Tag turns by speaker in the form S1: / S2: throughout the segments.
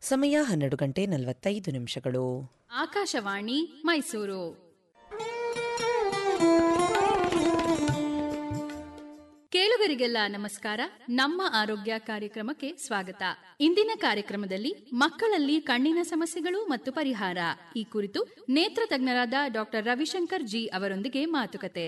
S1: ಸಮಯ ಹನ್ನೆರಡು ಗಂಟೆ ನಲವತ್ತೈದು ನಿಮಿಷಗಳು
S2: ಆಕಾಶವಾಣಿ ಮೈಸೂರು ಕೇಳುಗರಿಗೆಲ್ಲ ನಮಸ್ಕಾರ ನಮ್ಮ ಆರೋಗ್ಯ ಕಾರ್ಯಕ್ರಮಕ್ಕೆ ಸ್ವಾಗತ ಇಂದಿನ ಕಾರ್ಯಕ್ರಮದಲ್ಲಿ ಮಕ್ಕಳಲ್ಲಿ ಕಣ್ಣಿನ ಸಮಸ್ಯೆಗಳು ಮತ್ತು ಪರಿಹಾರ ಈ ಕುರಿತು ನೇತ್ರ ತಜ್ಞರಾದ ಡಾಕ್ಟರ್ ರವಿಶಂಕರ್ ಜಿ ಅವರೊಂದಿಗೆ ಮಾತುಕತೆ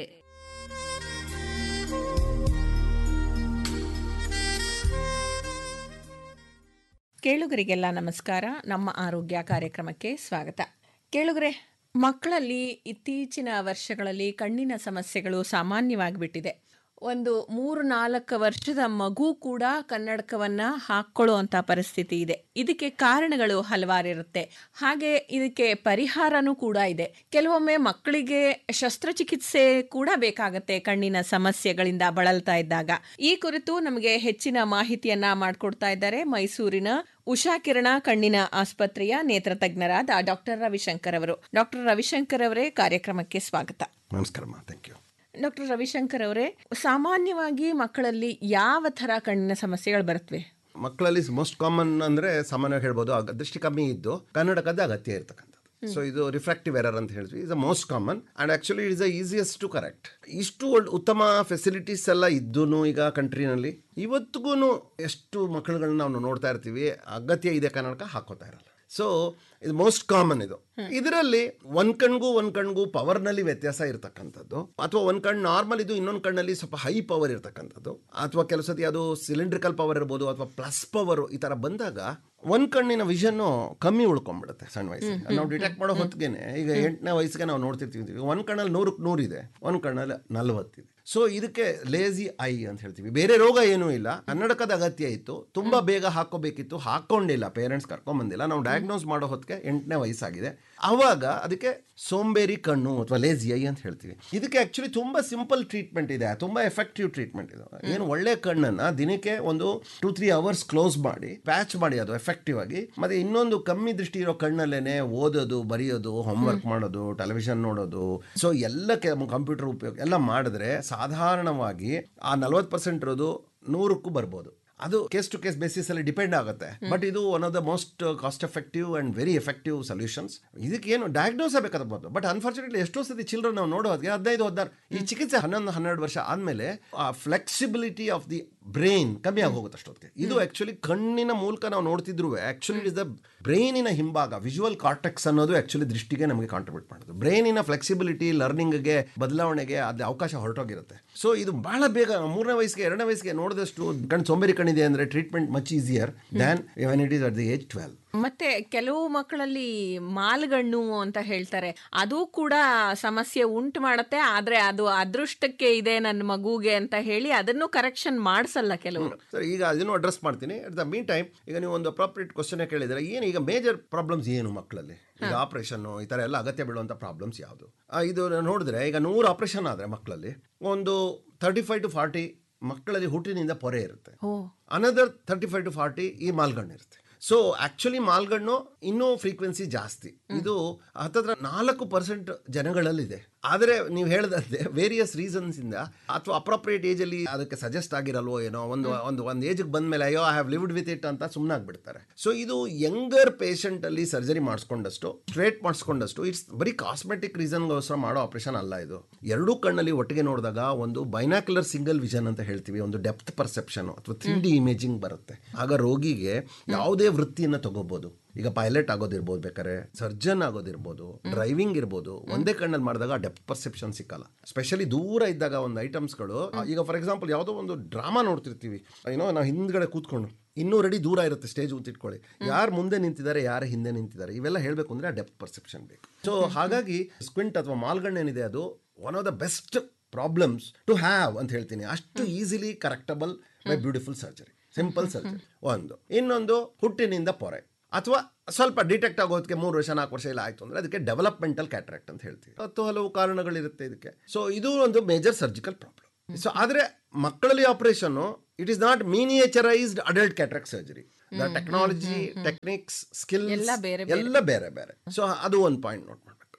S3: ಕೇಳುಗರಿಗೆಲ್ಲ ನಮಸ್ಕಾರ ನಮ್ಮ ಆರೋಗ್ಯ ಕಾರ್ಯಕ್ರಮಕ್ಕೆ ಸ್ವಾಗತ ಕೇಳುಗರೆ ಮಕ್ಕಳಲ್ಲಿ ಇತ್ತೀಚಿನ ವರ್ಷಗಳಲ್ಲಿ ಕಣ್ಣಿನ ಸಮಸ್ಯೆಗಳು ಸಾಮಾನ್ಯವಾಗಿಬಿಟ್ಟಿದೆ ಒಂದು ಮೂರು ನಾಲ್ಕು ವರ್ಷದ ಮಗು ಕೂಡ ಕನ್ನಡಕವನ್ನ ಹಾಕೊಳ್ಳುವಂತ ಪರಿಸ್ಥಿತಿ ಇದೆ ಇದಕ್ಕೆ ಕಾರಣಗಳು ಹಲವಾರಿರುತ್ತೆ ಹಾಗೆ ಇದಕ್ಕೆ ಪರಿಹಾರನೂ ಕೂಡ ಇದೆ ಕೆಲವೊಮ್ಮೆ ಮಕ್ಕಳಿಗೆ ಶಸ್ತ್ರಚಿಕಿತ್ಸೆ ಕೂಡ ಬೇಕಾಗತ್ತೆ ಕಣ್ಣಿನ ಸಮಸ್ಯೆಗಳಿಂದ ಬಳಲ್ತಾ ಇದ್ದಾಗ ಈ ಕುರಿತು ನಮಗೆ ಹೆಚ್ಚಿನ ಮಾಹಿತಿಯನ್ನ ಮಾಡಿಕೊಡ್ತಾ ಇದ್ದಾರೆ ಮೈಸೂರಿನ ಉಷಾ ಕಿರಣ ಕಣ್ಣಿನ ಆಸ್ಪತ್ರೆಯ ನೇತ್ರ ತಜ್ಞರಾದ ಡಾಕ್ಟರ್ ರವಿಶಂಕರ್ ಅವರು ಡಾಕ್ಟರ್ ರವಿಶಂಕರ್ ಅವರೇ ಕಾರ್ಯಕ್ರಮಕ್ಕೆ ಸ್ವಾಗತ
S4: ನಮಸ್ಕಾರಮ್ಮ ಥ್ಯಾಂಕ್ ಯು
S3: ಡಾಕ್ಟರ್ ರವಿಶಂಕರ್ ಅವರೇ ಸಾಮಾನ್ಯವಾಗಿ ಮಕ್ಕಳಲ್ಲಿ ಯಾವ ಥರ ಕಣ್ಣಿನ ಸಮಸ್ಯೆಗಳು ಬರುತ್ತವೆ
S4: ಮಕ್ಕಳಲ್ಲಿ ಮೋಸ್ಟ್ ಕಾಮನ್ ಅಂದ್ರೆ ಸಾಮಾನ್ಯವಾಗಿ ಹೇಳ್ಬೋದು ಅಗ- ದೃಷ್ಟಿ ಕಮ್ಮಿ ಇದ್ದು ಕನ್ನಡಕದ ಅಗತ್ಯ ಇರ್ತಕ್ಕಂಥದ್ದು ಸೊ ಇದು ರಿಫ್ರಾಕ್ಟಿವ್ ಎರರ್ ಅಂತ ಹೇಳ್ತೀವಿ is a most common and actually is a easiest to correct ಇಷ್ಟು ಒಳ್- ಉತ್ತಮ ಫೆಸಿಲಿಟೀಸ್ ಎಲ್ಲ ಇದ್ದೂ ಈಗ ಕಂಟ್ರಿನಲ್ಲಿ ಇವತ್ತಿಗೂ ಎಷ್ಟು ಮಕ್ಕಳುಗಳನ್ನ ನಾವು ನೋಡ್ತಾ ಇರ್ತೀವಿ ಅಗತ್ಯ ಇದೆ ಕನ್ನಡಕ ಹಾಕೋತಾ ಇರಲ್ಲ ಸೊ ಇದು ಮೋಸ್ಟ್ ಕಾಮನ್ ಇದು ಇದರಲ್ಲಿ ಒಂದ್ ಕಣ್ಗೂ ಒಂದ್ ಕಣ್ಗೂ ಪವರ್ ನಲ್ಲಿ ವ್ಯತ್ಯಾಸ ಇರತಕ್ಕಂಥದ್ದು ಅಥವಾ ಒಂದ್ ಕಣ್ಣು ನಾರ್ಮಲ್ ಇದು ಇನ್ನೊಂದು ಕಣ್ಣಲ್ಲಿ ಸ್ವಲ್ಪ ಹೈ ಪವರ್ ಇರತಕ್ಕಂಥದ್ದು ಅಥವಾ ಕೆಲವು ಸತಿ ಅದು ಸಿಲಿಂಡ್ರಿಕಲ್ ಪವರ್ ಇರ್ಬೋದು ಅಥವಾ ಪ್ಲಸ್ ಪವರ್ ಈ ತರ ಬಂದಾಗ ಒಂದ್ ಕಣ್ಣಿನ ವಿಷನ್ ಕಮ್ಮಿ ಉಳ್ಕೊಂಡ್ಬಿಡುತ್ತೆ ಸಣ್ಣ ವಯಸ್ಸಿಗೆ ನಾವು ಡಿಟೆಕ್ಟ್ ಮಾಡೋ ಹೊತ್ತಿಗೆನೆ ಈಗ ಎಂಟನೇ ವಯಸ್ಸಿಗೆ ನಾವು ನೋಡ್ತಿರ್ತೀವಿ ಒಂದ್ ಕಣ್ಣಲ್ಲಿ ನೂರಕ್ಕೆ ನೂರಿದೆ ಒಂದ್ ಕಣ್ಣಲ್ಲಿ ನಲ್ವತ್ತಿದೆ ಸೊ ಇದಕ್ಕೆ ಲೇಜಿ ಐ ಅಂತ ಹೇಳ್ತೀವಿ ಬೇರೆ ರೋಗ ಏನೂ ಇಲ್ಲ ಕನ್ನಡಕದ ಅಗತ್ಯ ಇತ್ತು ತುಂಬಾ ಬೇಗ ಹಾಕೋಬೇಕಿತ್ತು ಹಾಕೊಂಡಿಲ್ಲ ಪೇರೆಂಟ್ಸ್ ಕರ್ಕೊಂಡ್ ಬಂದಿಲ್ಲ ನಾವು ಡಯಾಗ್ನೋಸ್ ಮಾಡೋ ಹೊತ್ತಿಗೆ ಎಂಟನೇ ವಯಸ್ಸಾಗಿದೆ ಅವಾಗ ಅದಕ್ಕೆ ಸೋಂಬೇರಿ ಕಣ್ಣು ಅಥವಾ ಲೇಜಿ ಐ ಅಂತ ಹೇಳ್ತೀವಿ ಇದಕ್ಕೆ ಆಕ್ಚುಲಿ ತುಂಬಾ ಸಿಂಪಲ್ ಟ್ರೀಟ್ಮೆಂಟ್ ಇದೆ ತುಂಬಾ ಎಫೆಕ್ಟಿವ್ ಟ್ರೀಟ್ಮೆಂಟ್ ಇದು ಏನು ಒಳ್ಳೆ ಕಣ್ಣನ್ನ ದಿನಕ್ಕೆ ಒಂದು ಟೂ ತ್ರೀ ಅವರ್ಸ್ ಕ್ಲೋಸ್ ಮಾಡಿ ಪ್ಯಾಚ್ ಮಾಡಿ ಅದು ಎಫೆಕ್ಟಿವ್ ಆಗಿ ಮತ್ತೆ ಇನ್ನೊಂದು ಕಮ್ಮಿ ದೃಷ್ಟಿ ಇರೋ ಕಣ್ಣಲ್ಲೇನೆ ಓದೋದು ಬರೆಯೋದು ಹೋಮ್ವರ್ಕ್ ಮಾಡೋದು ಟೆಲಿವಿಷನ್ ನೋಡೋದು ಸೊ ಎಲ್ಲ ಕಂಪ್ಯೂಟರ್ ಉಪಯೋಗ ಎಲ್ಲ ಮಾಡಿದ್ರೆ ಸಾಧಾರಣವಾಗಿ ಆ ನಲ್ವತ್ತು ಪರ್ಸೆಂಟ್ ಇರೋದು ನೂರಕ್ಕೂ ಬರ್ಬೋದು ಅದು ಕೇಸ್ ಟು ಕೇಸ್ ಬೇಸಿಸ್ ಅಲ್ಲಿ ಡಿಪೆಂಡ್ ಆಗುತ್ತೆ ಬಟ್ ಇದು one of the most cost effective and very effective solutions ಇದಕ್ಕೆ ಏನು ಡಯಾಗ್ನೋಸ್ ಬೇಕಾಗಬಹುದು ಬಟ್ ಅನ್ಫಾರ್ಚುನೇಟ್ಲಿ ಎಷ್ಟೋ ಸತಿ ಚಿಲ್ಡ್ರನ್ ನಾವು ನೋಡೋದಕ್ಕೆ ಹದಿನೈದು ಹದಿನಾರು ಈ ಚಿಕಿತ್ಸೆ ಹನ್ನೊಂದು ಹನ್ನೆರಡು ವರ್ಷ ಆದ್ಮೇಲೆ ಆ ಫ್ಲೆಕ್ಸಿಬಿಲಿಟಿ ಆಫ್ ದಿ ಬ್ರೈನ್ ಕಮ್ಮಿ ಆಗೋಗುತ್ತೆ ಅಷ್ಟೊತ್ತಿಗೆ ಇದು ಆಕ್ಚುಲಿ ಕಣ್ಣಿನ ಮೂಲಕ ನಾವು ನೋಡ್ತಿದ್ರು ಆಕ್ಚುಲಿ ಇಸ್ ದ ಬ್ರೈನಿನ ಹಿಂಭಾಗ ವಿಜುವಲ್ ಕಾರ್ಟೆಕ್ಸ್ ಅನ್ನೋದು ಆಕ್ಚುಲಿ ದೃಷ್ಟಿಗೆ ನಮಗೆ ಕಾಂಟ್ರಿಬ್ಯೂಟ್ ಮಾಡೋದು ಬ್ರೈನಿನ ಫ್ಲೆಕ್ಸಿಬಿಲಿಟಿ ಲರ್ನಿಂಗ್ಗೆ ಬದಲಾವಣೆಗೆ ಅದು ಅವಕಾಶ ಹೊರಟೋಗಿರುತ್ತೆ ಸೊ ಇದು ಬಹಳ ಬೇಗ ಮೂರನೇ ವಯಸ್ಸಿಗೆ ಎರಡನೇ ವಯಸ್ಸಿಗೆ ನೋಡಿದಷ್ಟು ಕಣ್ಣು ಸೋಂಬೇರಿ ಕಣ್ಣಿದೆ ಅಂದ್ರೆ treatment much easier than when it is at the age twelve
S3: ಮತ್ತೆ ಕೆಲವು ಮಕ್ಕಳಲ್ಲಿ ಮಾಲ್ಗಣ್ಣು ಅಂತ ಹೇಳ್ತಾರೆ ಅದು ಕೂಡ ಸಮಸ್ಯೆ ಉಂಟು ಮಾಡುತ್ತೆ ಆದ್ರೆ ಅದು ಅದೃಷ್ಟಕ್ಕೆ ಇದೆ ನನ್ನ ಮಗುಗೆ ಅಂತ ಹೇಳಿ ಅದನ್ನು ಕರೆಕ್ಷನ್ ಮಾಡಿಸಲ್ಲ ಕೆಲವರು
S4: ಸರ್ ಈಗ ಅದನ್ನು ಅಡ್ರೆಸ್ ಮಾಡ್ತೀನಿ ಅಟ್ ದ ಮೀನ್ ಟೈಮ್ ಈಗ ನೀವು ಒಂದು ಅಪ್ರಾಪ್ರಿಯೇಟ್ ಕ್ವಶನ್ ಕೇಳಿದ್ರೆ ಏನು ಈಗ ಮೇಜರ್ ಪ್ರಾಬ್ಲಮ್ಸ್ ಏನು ಮಕ್ಕಳಲ್ಲಿ ಈಗ ಆಪರೇಷನ್ ಈ ತರ ಎಲ್ಲ ಅಗತ್ಯ ಬೀಳುವಂತ ಪ್ರಾಬ್ಲಮ್ಸ್ ಯಾವುದು ಆ, ಇದು ನೋಡಿದ್ರೆ ಈಗ ನೂರು ಆಪರೇಷನ್ ಆದ್ರೆ ಮಕ್ಕಳಲ್ಲಿ ಒಂದು ತರ್ಟಿ ಫೈವ್ ಟು ಫಾರ್ಟಿ ಮಕ್ಕಳಲ್ಲಿ ಹುಟ್ಟಿನಿಂದ ಪೊರೆ ಇರುತ್ತೆ another thirty five to forty ಈ ಮಾಲ್ಗಣ್ಣು ಇರುತ್ತೆ ಸೊ ಆಕ್ಚುಲಿ ಮಾಲ್ಗಣ್ಣು ಇನ್ನೂ ಫ್ರೀಕ್ವೆನ್ಸಿ ಜಾಸ್ತಿ ಇದು ಹತ್ತತ್ರ ನಾಲ್ಕು ಪರ್ಸೆಂಟ್ ಜನಗಳಲ್ಲಿದೆ ಆದರೆ ನೀವು ಹೇಳ್ದಂತೆ ವೇರಿಯಸ್ ರೀಸನ್ಸ್ ಇಂದ ಅಥವಾ ಅಪ್ರೋಪ್ರಿಯೇಟ್ ಏಜ್ ಅಲ್ಲಿ ಅದಕ್ಕೆ ಸಜೆಸ್ಟ್ ಆಗಿರಲ್ವೋ ಏನೋ ಒಂದು ಒಂದು ಒಂದು ಏಜ್ಗೆ ಬಂದ್ಮೇಲೆ ಅಯ್ಯೋ I have lived with it ಅಂತ ಸುಮ್ಮನಾಗ್ಬಿಡ್ತಾರೆ ಸೊ ಇದು ಯಂಗರ್ ಪೇಷಂಟ್ ಅಲ್ಲಿ ಸರ್ಜರಿ ಮಾಡಿಸ್ಕೊಂಡಷ್ಟು ಸ್ಟ್ರೇಟ್ ಮಾಡಿಸ್ಕೊಂಡಷ್ಟು ಇಟ್ಸ್ ಬರೀ ಕಾಸ್ಮೆಟಿಕ್ ರೀಸನ್ಗೋಸ್ಕರ ಮಾಡೋ ಆಪರೇಷನ್ ಅಲ್ಲ ಇದು ಎರಡೂ ಕಣ್ಣಲ್ಲಿ ಒಟ್ಟಿಗೆ ನೋಡಿದಾಗ ಒಂದು ಬೈನಾಕ್ಯುಲರ್ ಸಿಂಗಲ್ ವಿಷನ್ ಅಂತ ಹೇಳ್ತೀವಿ ಒಂದು ಡೆಪ್ತ್ ಪರ್ಸೆಪ್ಷನ್ ಅಥವಾ ತ್ರೀ ಡಿ ಇಮೇಜಿಂಗ್ ಬರುತ್ತೆ ಆಗ ರೋಗಿಗೆ ಯಾವುದೇ ವೃತ್ತಿಯನ್ನು ತಗೋಬಹುದು ಈಗ ಪೈಲಟ್ ಆಗೋದಿರ್ಬೋದು ಬೇಕಾದ್ರೆ ಸರ್ಜನ್ ಆಗೋದಿರ್ಬೋದು ಡ್ರೈವಿಂಗ್ ಇರ್ಬೋದು ಒಂದೇ ಕಣ್ಣಲ್ಲಿ ಮಾಡಿದಾಗ ಡೆಪ್ತ್ ಪರ್ಸೆಪ್ಷನ್ ಸಿಕ್ಕಲ್ಲ ಸ್ಪೆಷಲಿ ದೂರ ಇದ್ದಾಗ ಒಂದು ಐಟಮ್ಸ್ಗಳು ಈಗ ಫಾರ್ ಎಕ್ಸಾಂಪಲ್ ಯಾವುದೋ ಒಂದು ಡ್ರಾಮಾ ನೋಡ್ತಿರ್ತೀವಿ ಏನೋ ನಾವು ಹಿಂದ್ಗಡೆ ಕೂತ್ಕೊಂಡು ಇನ್ನೂರು ಅಡಿ ದೂರ ಇರುತ್ತೆ ಸ್ಟೇಜ್ ಇಟ್ಕೊಳ್ಳಿ ಯಾರು ಮುಂದೆ ನಿಂತಿದ್ದಾರೆ ಯಾರು ಹಿಂದೆ ನಿಂತಿದ್ದಾರೆ ಇವೆಲ್ಲ ಹೇಳಬೇಕು ಅಂದ್ರೆ ಡೆಪ್ತ್ ಪರ್ಸೆಪ್ಷನ್ ಬೇಕು ಸೊ ಹಾಗಾಗಿ ಸ್ಕ್ವಿಂಟ್ ಅಥವಾ ಮಾಲ್ಗಣ್ಣು ಏನಿದೆ ಅದು one of the best problems to have ಅಂತ ಹೇಳ್ತೀನಿ ಅಷ್ಟು easily correctable by beautiful surgery simple surgery ಒಂದು ಇನ್ನೊಂದು ಹುಟ್ಟಿನಿಂದ ಪೊರೆ ಅಥವಾ ಸ್ವಲ್ಪ ಡಿಟೆಕ್ಟ್ ಆಗೋದಕ್ಕೆ ಮೂರು ವರ್ಷ ನಾಲ್ಕು ವರ್ಷ ಇಲ್ಲ ಆಯ್ತು ಅಂದ್ರೆ ಅದಕ್ಕೆ ಡೆವಲಪ್ಮೆಂಟಲ್ ಕ್ಯಾಟ್ರಾಕ್ಟ್ ಅಂತ ಹೇಳ್ತೀವಿ ಹತ್ತು ಹಲವು ಕಾರಣಗಳಿರುತ್ತೆ ಇದಕ್ಕೆ ಸೊ ಇದು ಒಂದು ಮೇಜರ್ ಸರ್ಜಿಕಲ್ ಪ್ರಾಬ್ಲಮ್ ಸೊ ಆದ್ರೆ ಮಕ್ಕಳಲ್ಲಿ operation it is not miniaturised adult cataract surgery the technology techniques skill
S3: ಎಲ್ಲ ಬೇರೆ
S4: ಎಲ್ಲ ಬೇರೆ ಬೇರೆ ಸೊ ಅದು ಒಂದು ಪಾಯಿಂಟ್ ನೋಟ್ ಮಾಡ್ಬೇಕು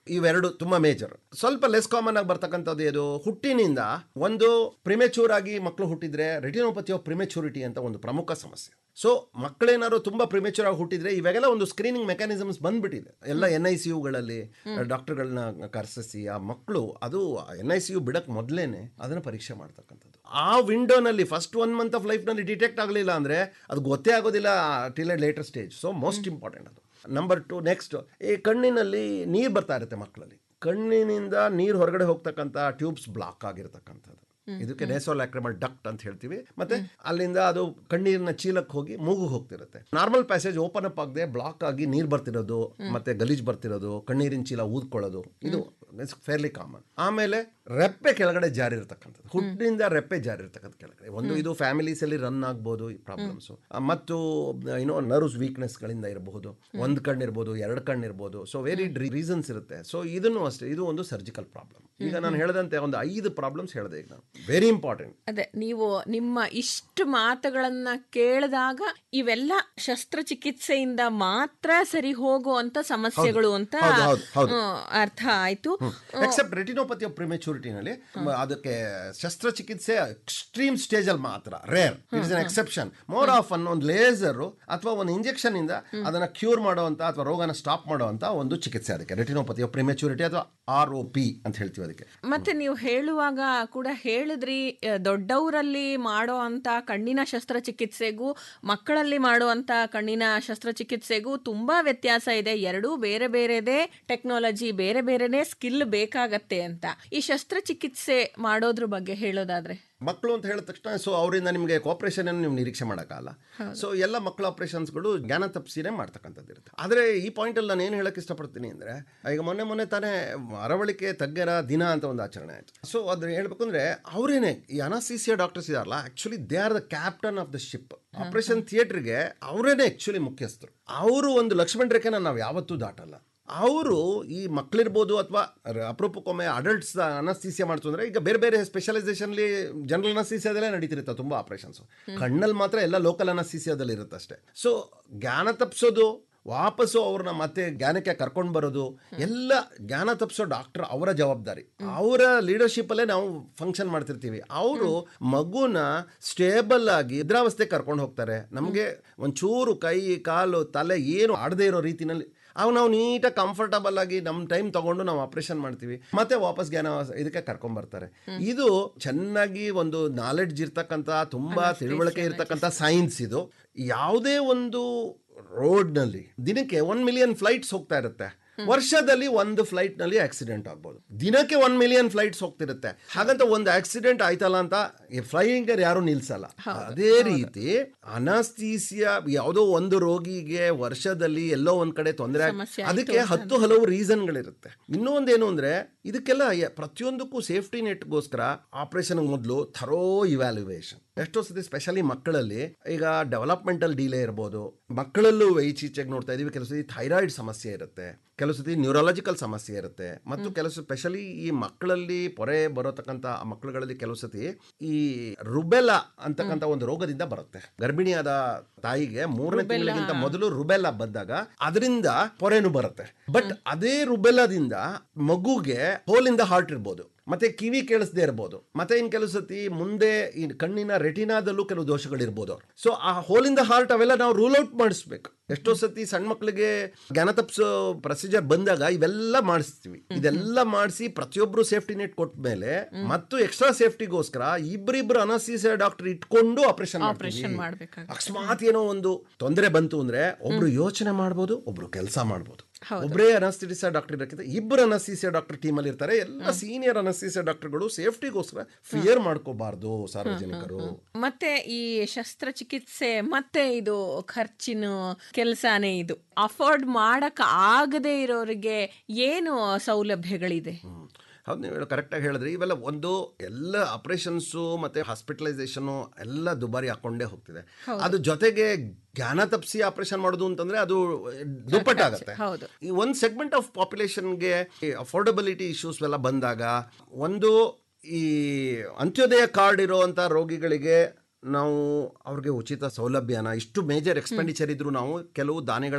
S4: ಇವೆರಡು ತುಂಬಾ ಮೇಜರ್ ಸ್ವಲ್ಪ ಲೆಸ್ ಕಾಮನ್ ಆಗಿ ಬರ್ತಕ್ಕಂಥದ್ದು ಇದು ಹುಟ್ಟಿನಿಂದ ಒಂದು ಪ್ರಿಮೆಚೂರ್ ಆಗಿ ಮಕ್ಕಳು ಹುಟ್ಟಿದ್ರೆ ರೆಟಿನೋಪತಿ ಆಫ್ ಪ್ರಿಮೆಚೂರಿಟಿ ಅಂತ ಒಂದು ಪ್ರಮುಖ ಸಮಸ್ಯೆ ಸೊ ಮಕ್ಕಳೇನಾದ್ರು ತುಂಬಾ ಪ್ರಿಮೆಚೂರ್ ಆಗಿ ಹುಟ್ಟಿದ್ರೆ ಇವಾಗೆಲ್ಲ ಒಂದು ಸ್ಕ್ರೀನಿಂಗ್ ಮೆಕ್ಯಾನಿಸಮ್ಸ್ ಬಂದ್ಬಿಟ್ಟಿದೆ ಎಲ್ಲ ಎನ್ ಐ ಸಿ ಯುಗಳಲ್ಲಿ ಡಾಕ್ಟರ್ಗಳನ್ನ ಕರೆಸಿಸಿ ಆ ಮಕ್ಕಳು ಅದು ಎನ್ ಐ ಸಿ ಯು ಬಿಡಕ್ ಮೊದಲೇನೆ ಅದನ್ನ ಪರೀಕ್ಷೆ ಮಾಡ್ತಕ್ಕಂಥದ್ದು ಆ ವಿಂಡೋನಲ್ಲಿ ಫಸ್ಟ್ ಒನ್ ಮಂತ್ ಆಫ್ ಲೈಫ್ನಲ್ಲಿ ಡಿಟೆಕ್ಟ್ ಆಗಲಿಲ್ಲ ಅಂದ್ರೆ ಅದು ಗೊತ್ತೇ ಆಗೋದಿಲ್ಲ till a later stage so most important ಅದು ನಂಬರ್ ಟು ನೆಕ್ಸ್ಟ್ ಈ ಕಣ್ಣಿನಲ್ಲಿ ನೀರು ಬರ್ತಾ ಇರುತ್ತೆ ಮಕ್ಕಳಲ್ಲಿ ಕಣ್ಣಿನಿಂದ ನೀರು ಹೊರಗಡೆ ಹೋಗ್ತಕ್ಕಂಥ ಟ್ಯೂಬ್ಸ್ ಬ್ಲಾಕ್ ಆಗಿರ್ತಕ್ಕಂಥದ್ದು ಇದಕ್ಕೆ ನೇಸೋಲ್ಯಾಕ್ರಮಲ್ ಡಕ್ಟ್ ಅಂತ ಹೇಳ್ತೀವಿ ಮತ್ತೆ ಅಲ್ಲಿಂದ ಅದು ಕಣ್ಣೀರಿನ ಚೀಲಕ್ಕೆ ಹೋಗಿ ಮೂಗು ಹೋಗ್ತಿರುತ್ತೆ ನಾರ್ಮಲ್ ಪ್ಯಾಸೇಜ್ ಓಪನ್ ಅಪ್ ಆಗದೆ ಬ್ಲಾಕ್ ಆಗಿ ನೀರು ಬರ್ತಿರೋದು ಮತ್ತೆ ಗಲೀಜ್ ಬರ್ತಿರೋದು ಕಣ್ಣೀರಿನ ಚೀಲ ಊದ್ಕೊಳ್ಳೋದು ಇದು ಫೇರ್ಲಿ ಕಾಮನ್ ಆಮೇಲೆ ರೆಪ್ಪೆ ಕೆಳಗಡೆ ಜಾರಿ ಇರ್ತಕ್ಕಂಥದ್ದು ಹುಟ್ಟಿನಿಂದ ರೆಪ್ಪೆ ಜಾರಿ ಇರ್ತಕ್ಕಂಥ ಕೆಳಗಡೆ ಒಂದು ಇದು ಫ್ಯಾಮಿಲೀಸ್ ಅಲ್ಲಿ ರನ್ ಆಗ್ಬೋದು ಈ ಪ್ರಾಬ್ಲಮ್ಸ್ ಮತ್ತು ಏನೋ ನರ್ವ್ಸ್ ವೀಕ್ನೆಸ್ ಗಳಿಂದ ಇರಬಹುದು ಒಂದು ಕಣ್ಣು ಇರ್ಬೋದು ಎರಡು ಕಣ್ಣು ಇರ್ಬೋದು ಸೊ ವೆರಿ ರೀಸನ್ಸ್ ಇರುತ್ತೆ ಸೊ ಇದನ್ನು ಅಷ್ಟೇ ಇದು ಒಂದು ಸರ್ಜಿಕಲ್ ಪ್ರಾಬ್ಲಮ್ ಈಗ ನಾನು ಹೇಳದಂತೆ ಒಂದು ಐದು ಪ್ರಾಬ್ಲಮ್ಸ್ ಹೇಳಿದೆ ಈಗ ನಾನು ವೆರಿ ಇಂಪಾರ್ಟೆಂಟ್
S3: ಅದೇ ನೀವು ನಿಮ್ಮ ಇಷ್ಟು ಮಾತುಗಳನ್ನ ಕೇಳಿದಾಗ ಇವೆಲ್ಲ ಶಸ್ತ್ರಚಿಕಿತ್ಸೆಯಿಂದ ಮಾತ್ರ ಸರಿ ಹೋಗುವಂತ ಸಮಸ್ಯೆಗಳು ಅಂತ
S4: ಹೌದು, ಹೌದು, ಹೌದು.
S3: ಹ್ಮ್, ಅರ್ಥ ಆಯ್ತು
S4: ಎಕ್ಸೆಪ್ಟ್ ರೆಟಿನೋಪತಿ ಆಫ್ ಪ್ರಿಮೆಚೂರಿಟಿನಲ್ಲಿ ಅದಕ್ಕೆ ಶಸ್ತ್ರಚಿಕಿತ್ಸೆ ಎಕ್ಸ್ಟ್ರೀಮ್ ಸ್ಟೇಜ್ ಅಲ್ಲಿ ಮಾತ್ರ rare it is an exception more of an ಒಂದು ಲೇಸರ್ ಅಥವಾ ಒಂದು ಇಂಜೆಕ್ಷನ್ ಇಂದ ಅದನ್ನ ಕ್ಯೂರ್ ಮಾಡುವಂತ ಅಥವಾ ರೋಗನ ಸ್ಟಾಪ್ ಮಾಡುವಂತ ಒಂದು ಚಿಕಿತ್ಸೆ ಅದಕ್ಕೆ ರೆಟಿನೋಪತಿ ಆಫ್ ಪ್ರಿಮೆಚೂರಿಟಿ ಅಥವಾ ಆರ್ ಒ ಪಿ ಅಂತ ಹೇಳ್ತೀವಿ ಅದಕ್ಕೆ
S3: ಮತ್ತೆ ನೀವು ಹೇಳುವಾಗ ಕೂಡ ಹೇಳಿದ್ರಿ ಆ, ದೊಡ್ಡವರಲ್ಲಿ ಮಾಡೋ ಅಂತ ಕಣ್ಣಿನ ಶಸ್ತ್ರಚಿಕಿತ್ಸೆಗೂ ಮಕ್ಕಳಲ್ಲಿ ಮಾಡುವಂತ ಕಣ್ಣಿನ ಶಸ್ತ್ರಚಿಕಿತ್ಸೆಗೂ ತುಂಬಾ ವ್ಯತ್ಯಾಸ ಇದೆ ಎರಡೂ ಬೇರೆ ಬೇರೆದೇ ಟೆಕ್ನಾಲಜಿ ಬೇರೆ ಬೇರೆನೇ ಸ್ಕಿಲ್ ಬೇಕಾಗತ್ತೆ ಅಂತ ಈ ಶಸ್ತ್ರಚಿಕಿತ್ಸೆ ಮಾಡೋದ್ರ ಬಗ್ಗೆ ಹೇಳೋದಾದ್ರೆ
S4: ಮಕ್ಕಳು ಅಂತ ಹೇಳಿದ ತಕ್ಷಣ ಸೊ ಅವರಿಂದ ನಿಮಗೆ ಕೋಪರೇಷನ್ ನೀವು ನಿರೀಕ್ಷೆ ಮಾಡೋಕ್ಕಲ್ಲ ಸೊ ಎಲ್ಲ ಮಕ್ಕಳ ಆಪರೇಷನ್ಸ್ಗಳು ಜ್ಞಾನ ತಪ್ಪಿಸಿನೇ ಮಾಡ್ತಕ್ಕಂಥದ್ದು ಇರುತ್ತೆ ಆದರೆ ಈ ಪಾಯಿಂಟಲ್ಲಿ ನಾನು ಏನು ಹೇಳಕ್ಕೆ ಇಷ್ಟಪಡ್ತೀನಿ ಅಂದರೆ ಈಗ ಮೊನ್ನೆ ಮೊನ್ನೆ ತಾನೇ ಅರವಳಿಕೆ ತಗ್ಗರ ದಿನ ಅಂತ ಒಂದು ಆಚರಣೆ ಆಯಿತು ಸೊ ಅದು ಹೇಳ್ಬೇಕು ಅಂದರೆ ಅವರೇನೆ ಈ ಅನಸ್ತೀಸಿಯಾ ಡಾಕ್ಟರ್ಸ್ ಇದಾರಲ್ಲ actually they are the captain of the ship operation ಥಿಯೇಟ್ರಿಗೆ ಅವರೇನೆ ಆ್ಯಕ್ಚುಲಿ ಮುಖ್ಯಸ್ಥರು ಅವರು ಒಂದು ಲಕ್ಷ್ಮಣ ರೇಖೆನ ನಾವು ಯಾವತ್ತೂ ದಾಟಲ್ಲ ಅವರು ಈ ಮಕ್ಕಳಿರ್ಬೋದು ಅಥವಾ ಅಪರೂಪಕ್ಕೊಮ್ಮೆ ಅಡಲ್ಟ್ಸ್ ಅನಸ್ತೀಸಿಯಾ ಮಾಡ್ತು ಅಂದ್ರೆ ಈಗ ಬೇರೆ ಬೇರೆ ಸ್ಪೆಷಲೈಸೇಷನ್ಲಿ ಜನರಲ್ ಅನಸ್ತೀಸಿಯಾದಲ್ಲೇ ನಡೀತಿರುತ್ತೆ ತುಂಬ ಆಪರೇಷನ್ಸ್ ಕಣ್ಣಲ್ಲಿ ಮಾತ್ರ ಎಲ್ಲ ಲೋಕಲ್ ಅನಸ್ತೀಸಿಯಾದಲ್ಲಿ ಇರುತ್ತೆ ಅಷ್ಟೇ ಸೊ ಜ್ಞಾನ ತಪ್ಪಿಸೋದು ವಾಪಸ್ಸು ಅವ್ರನ್ನ ಮತ್ತೆ ಜ್ಞಾನಕ್ಕೆ ಕರ್ಕೊಂಡು ಬರೋದು ಎಲ್ಲ ಜ್ಞಾನ ತಪ್ಪಿಸೋ ಡಾಕ್ಟರ್ ಅವರ ಜವಾಬ್ದಾರಿ ಅವರ ಲೀಡರ್ಶಿಪ್ಪಲ್ಲೇ ನಾವು ಫಂಕ್ಷನ್ ಮಾಡ್ತಿರ್ತೀವಿ ಅವರು ಮಗುನ ಸ್ಟೇಬಲ್ ಆಗಿ ನಿದ್ರಾವಸ್ಥೆ ಕರ್ಕೊಂಡು ಹೋಗ್ತಾರೆ ನಮಗೆ ಒಂಚೂರು ಕೈ ಕಾಲು ತಲೆ ಏನು ಆಡದೇ ಇರೋ ರೀತಿನಲ್ಲಿ ಅವು ನಾವು ನೀಟಾಗಿ ಕಂಫರ್ಟಬಲ್ ಆಗಿ ನಮ್ಮ ಟೈಮ್ ತಗೊಂಡು ನಾವು ಆಪರೇಷನ್ ಮಾಡ್ತೀವಿ ಮತ್ತೆ ವಾಪಸ್ ಜ್ಞಾನ ಇದಕ್ಕೆ ಕರ್ಕೊಂಬರ್ತಾರೆ ಇದು ಚೆನ್ನಾಗಿ ಒಂದು ನಾಲೆಡ್ಜ್ ಇರ್ತಕ್ಕಂಥ ತುಂಬಾ ತಿಳುವಳಿಕೆ ಇರ್ತಕ್ಕಂಥ ಸೈನ್ಸ್ ಇದು ಯಾವುದೇ ಒಂದು ರೋಡ್ನಲ್ಲಿ ದಿನಕ್ಕೆ ಒನ್ ಮಿಲಿಯನ್ ಫ್ಲೈಟ್ಸ್ ಹೋಗ್ತಾ ಇರುತ್ತೆ ವರ್ಷದಲ್ಲಿ ಒಂದು ಫ್ಲೈಟ್ ನಲ್ಲಿ ಆಕ್ಸಿಡೆಂಟ್ ಆಗ್ಬೋದು ದಿನಕ್ಕೆ ಒನ್ ಮಿಲಿಯನ್ ಫ್ಲೈಟ್ಸ್ ಹೋಗ್ತಿರುತ್ತೆ ಹಾಗಂತ ಒಂದು ಆಕ್ಸಿಡೆಂಟ್ ಆಯ್ತಲ್ಲ ಅಂತ ಫ್ಲೈಯಿಂಗ್ ಯಾರು ನಿಲ್ಸಲ್ಲ ಅದೇ ರೀತಿ ಅನಾಸ್ತೀಸಿಯಾ ಯಾವುದೋ ಒಂದು ರೋಗಿಗೆ ವರ್ಷದಲ್ಲಿ ಎಲ್ಲೋ ಒಂದ್ ಕಡೆ ತೊಂದರೆ
S3: ಸಮಸ್ಯೆ
S4: ಅದಕ್ಕೆ ಹತ್ತು ಹಲವು ರೀಸನ್ಗಳಿರುತ್ತೆ ಇನ್ನೂ ಒಂದೇನು ಅಂದ್ರೆ ಇದಕ್ಕೆಲ್ಲ ಯ- ಪ್ರತಿಯೊಂದಕ್ಕೂ ಸೇಫ್ಟಿ ನೆಟ್ಗೋಸ್ಕರ ಆಪರೇಷನ್ ಮೊದಲು ಥರೋ ಇವ್ಯಾಲ್ಯುವೇಷನ್ ಎಷ್ಟೋ ಸತಿ ಸ್ಪೆಷಲಿ ಮಕ್ಕಳಲ್ಲಿ ಈಗ ಡೆವಲಪ್ಮೆಂಟಲ್ ಡಿಲೇ ಇರ್ಬೋದು ಮಕ್ಕಳಲ್ಲೂ ಈಚೀಚೆಗೆ ನೋಡ್ತಾ ಇದೀವಿ ಕೆಲವು ಸತಿ ಥೈರಾಯ್ಡ್ ಸಮಸ್ಯೆ ಇರುತ್ತೆ ಕೆಲವು ಸತಿ ನ್ಯೂರಾಲಜಿಕಲ್ ಸಮಸ್ಯೆ ಇರುತ್ತೆ ಮತ್ತು ಕೆಲವು ಸ್ಪೆಷಲಿ ಈ ಮಕ್ಕಳಲ್ಲಿ ಪೊರೆ ಬರೋತಕ್ಕಂಥ ಆ ಮಕ್ಕಳುಗಳಲ್ಲಿ ಕೆಲವು ಸತಿ ಈ ರುಬೆಲಾ ಅಂತಕ್ಕಂಥ ಒಂದು ರೋಗದಿಂದ ಬರುತ್ತೆ ಗರ್ಭಿಣಿಯಾದ ತಾಯಿಗೆ ಮೂರನೇ ತಿಂಗಳಿಗಿಂತ ಮೊದಲು ರುಬೆಲಾ ಬಂದಾಗ ಅದರಿಂದ ಪೊರೆನು ಬರುತ್ತೆ ಬಟ್ ಅದೇ ರುಬೆಲಾದಿಂದ ಮಗುಗೆ ಹೋಲಿಂದ ಹಾರ್ಟ್ ಇರ್ಬೋದು ಮತ್ತೆ ಕಿವಿ ಕೇಳಿಸದೇ ಇರ್ಬೋದು ಮತ್ತೆ ಇನ್ ಕೆಲವು ಸತಿ ಮುಂದೆ ಈ ಕಣ್ಣಿನ ರೆಟಿನಾದಲ್ಲೂ ಕೆಲವು ದೋಷಗಳಿರ್ಬೋದು ಸೊ ಆ ಹೋಲಿಂದ ಹಾರ್ಟ್ ಅವೆಲ್ಲ ನಾವು ರೂಲ್ ಔಟ್ ಮಾಡಿಸ್ಬೇಕು ಎಷ್ಟೋ ಸತಿ ಸಣ್ಣ ಮಕ್ಕಳಿಗೆ ಜ್ಞಾನ ತಪ್ಪಿಸೋ ಪ್ರೊಸೀಜರ್ ಬಂದಾಗ ಇವೆಲ್ಲ ಮಾಡಿಸ್ತೀವಿ ಇದೆಲ್ಲ ಮಾಡಿಸಿ ಪ್ರತಿಯೊಬ್ರು ಸೇಫ್ಟಿ ನೆಟ್ ಕೊಟ್ಟ ಮೇಲೆ ಮತ್ತು ಎಕ್ಸ್ಟ್ರಾ ಸೇಫ್ಟಿಗೋಸ್ಕರ ಇಬ್ಬರಿಬ್ರು ಅನಸ್ತೀಸಿಯಾ ಡಾಕ್ಟರ್ ಇಟ್ಕೊಂಡು ಆಪರೇಷನ್
S3: ಆಪರೇಷನ್ ಮಾಡ್ಬೇಕಾಗುತ್ತೆ
S4: ಅಕಸ್ಮಾತ್ ಏನೋ ಒಂದು ತೊಂದರೆ ಬಂತು ಅಂದ್ರೆ ಒಬ್ರು ಯೋಚನೆ ಮಾಡ್ಬೋದು ಒಬ್ರು ಕೆಲಸ ಮಾಡ್ಬೋದು
S3: ಹೌದು.
S4: ಒಬ್ಬರೇ ಅನಸ್ತಿಸಿಯಾ ಡಾಕ್ಟರ್ ಇರಕ್ಕಿಂತ ಇಬ್ಬರು ಅನಸ್ತೀಸಿಯಾ ಡಾಕ್ಟರ್ ಟೀಮ್ ಅಲ್ಲಿ ಇರ್ತಾರೆ ಎಲ್ಲ ಸೀನಿಯರ್ ಅನಸ್ತೀಸಿಯಾ ಡಾಕ್ಟರ್ಗಳು ಸೇಫ್ಟಿಗೋಸ್ಕರ ಫಿಯರ್ ಮಾಡ್ಕೋಬಾರ್ದು ಸಾರ್ವಜನಿಕರು
S3: ಮತ್ತೆ ಈ ಶಸ್ತ್ರಚಿಕಿತ್ಸೆ ಮತ್ತೆ ಇದು ಖರ್ಚಿನ ಕೆಲಸನೇ ಇದು ಅಫೋರ್ಡ್ ಮಾಡಕ್ ಆಗದೆ ಇರೋರಿಗೆ ಏನು ಸೌಲಭ್ಯಗಳಿದೆ
S4: ಹೌದು ನೀವು ಕರೆಕ್ಟಾಗಿ ಹೇಳಿದ್ರಿ ಇವೆಲ್ಲ ಒಂದು ಎಲ್ಲ ಆಪರೇಷನ್ಸು ಮತ್ತೆ ಹಾಸ್ಪಿಟಲೈಸೇಷನು ಎಲ್ಲ ದುಬಾರಿ ಹಾಕೊಂಡೇ ಹೋಗ್ತಿದೆ ಅದು ಜೊತೆಗೆ ಜ್ಞಾನ ತಪ್ಪಿಸಿ ಆಪರೇಷನ್ ಮಾಡೋದು ಅಂತಂದ್ರೆ ಅದು ದುಪ್ಪಟ್ಟಾಗತ್ತೆ
S3: ಹೌದು
S4: ಈ ಒಂದು ಸೆಗ್ಮೆಂಟ್ ಆಫ್ ಪಾಪ್ಯುಲೇಷನ್ಗೆ ಅಫೋರ್ಡಬಿಲಿಟಿ ಇಶ್ಯೂಸ್ ಎಲ್ಲ ಬಂದಾಗ ಒಂದು ಈ ಅಂತ್ಯೋದಯ ಕಾರ್ಡ್ ಇರುವಂಥ ರೋಗಿಗಳಿಗೆ ನಾವು ಅವ್ರಿಗೆ ಉಚಿತ ಸೌಲಭ್ಯನ ಇಷ್ಟು ಮೇಜರ್ ಎಕ್ಸ್ಪೆಂಡಿಚರ್ ಇದ್ರು ನಾವು ಕೆಲವು ದಾನಿಗಳ